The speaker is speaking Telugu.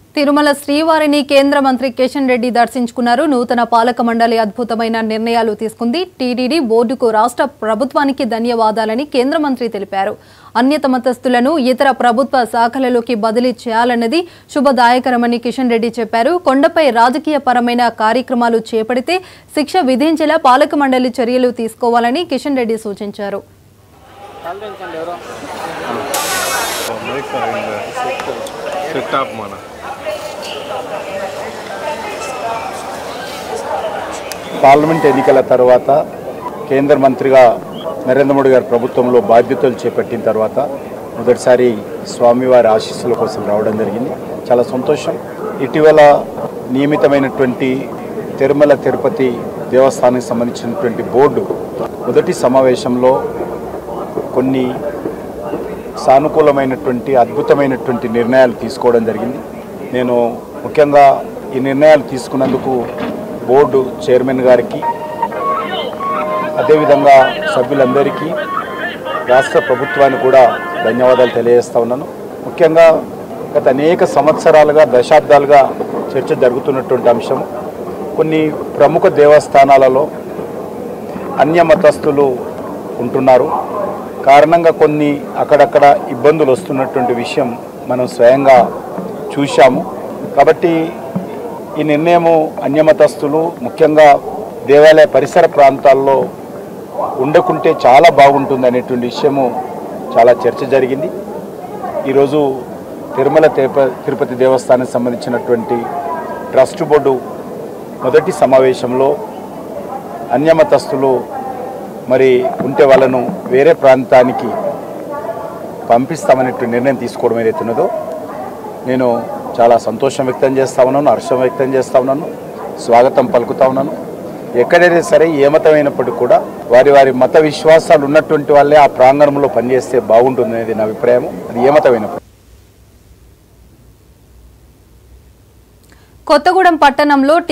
తిరుమల శ్రీవారిని కేంద్ర మంత్రి కిషన్ రెడ్డి దర్శించుకున్నారు నూతన పాలక మండలి అద్భుతమైన నిర్ణయాలు తీసుకుంది టీటీడీ బోర్డుకు రాష్ట్ర ప్రభుత్వానికి ధన్యవాదాలని కేంద్ర మంత్రి తెలిపారు అన్యత మతస్థులను ఇతర ప్రభుత్వ శాఖలలోకి బదిలీ చేయాలన్నది శుభదాయకరమని కిషన్ రెడ్డి చెప్పారు కొండపై రాజకీయ పరమైన కార్యక్రమాలు చేపడితే శిక్ష విధించేలా పాలక మండలి చర్యలు తీసుకోవాలని కిషన్ రెడ్డి సూచించారు మైక్ సెట్ ఆఫ్ మన పార్లమెంట్ ఎన్నికల తర్వాత కేంద్ర మంత్రిగా నరేంద్ర మోడీ గారి ప్రభుత్వంలో బాధ్యతలు చేపట్టిన తర్వాత మొదటిసారి స్వామివారి ఆశీస్సుల కోసం రావడం జరిగింది చాలా సంతోషం ఇటీవల నియమితమైనటువంటి తిరుమల తిరుపతి దేవస్థానానికి సంబంధించినటువంటి బోర్డు మొదటి సమావేశంలో కొన్ని సానుకూలమైనటువంటి అద్భుతమైనటువంటి నిర్ణయాలు తీసుకోవడం జరిగింది నేను ముఖ్యంగా ఈ నిర్ణయాలు తీసుకున్నందుకు బోర్డు చైర్మన్ గారికి అదేవిధంగా సభ్యులందరికీ రాష్ట్ర ప్రభుత్వానికి కూడా ధన్యవాదాలు తెలియజేస్తా ఉన్నాను ముఖ్యంగా గత అనేక సంవత్సరాలుగా దశాబ్దాలుగా చర్చ జరుగుతున్నటువంటి అంశం కొన్ని ప్రముఖ దేవస్థానాలలో అన్య మతస్థులు ఉంటున్నారు కారణంగా కొన్ని అక్కడక్కడ ఇబ్బందులు వస్తున్నటువంటి విషయం మనం స్వయంగా చూశాము కాబట్టి ఈ నిర్ణయము అన్యమతస్థులు ముఖ్యంగా దేవాలయ పరిసర ప్రాంతాల్లో ఉండకుంటే చాలా బాగుంటుంది అనేటువంటి విషయము చాలా చర్చ జరిగింది ఈరోజు తిరుమల తిరుప తిరుపతి దేవస్థానానికి సంబంధించినటువంటి ట్రస్ట్ బోర్డు మొదటి సమావేశంలో అన్యమతస్థులు మరి ఉంటే వాళ్ళను వేరే ప్రాంతానికి పంపిస్తామనేటువంటి నిర్ణయం తీసుకోవడం ఏదైతే ఉన్నదో నేను చాలా సంతోషం వ్యక్తం చేస్తా ఉన్నాను హర్షం వ్యక్తం చేస్తా ఉన్నాను స్వాగతం పలుకుతా ఉన్నాను ఎక్కడైనా సరే ఏ మతమైనప్పటికీ కూడా వారి వారి మత విశ్వాసాలు ఉన్నటువంటి వాళ్ళే ఆ ప్రాంగణంలో పనిచేస్తే బాగుంటుంది అనేది నా అభిప్రాయం అది ఏ మతమైనప్పటికీ కొత్తగూడెం పట్టణంలో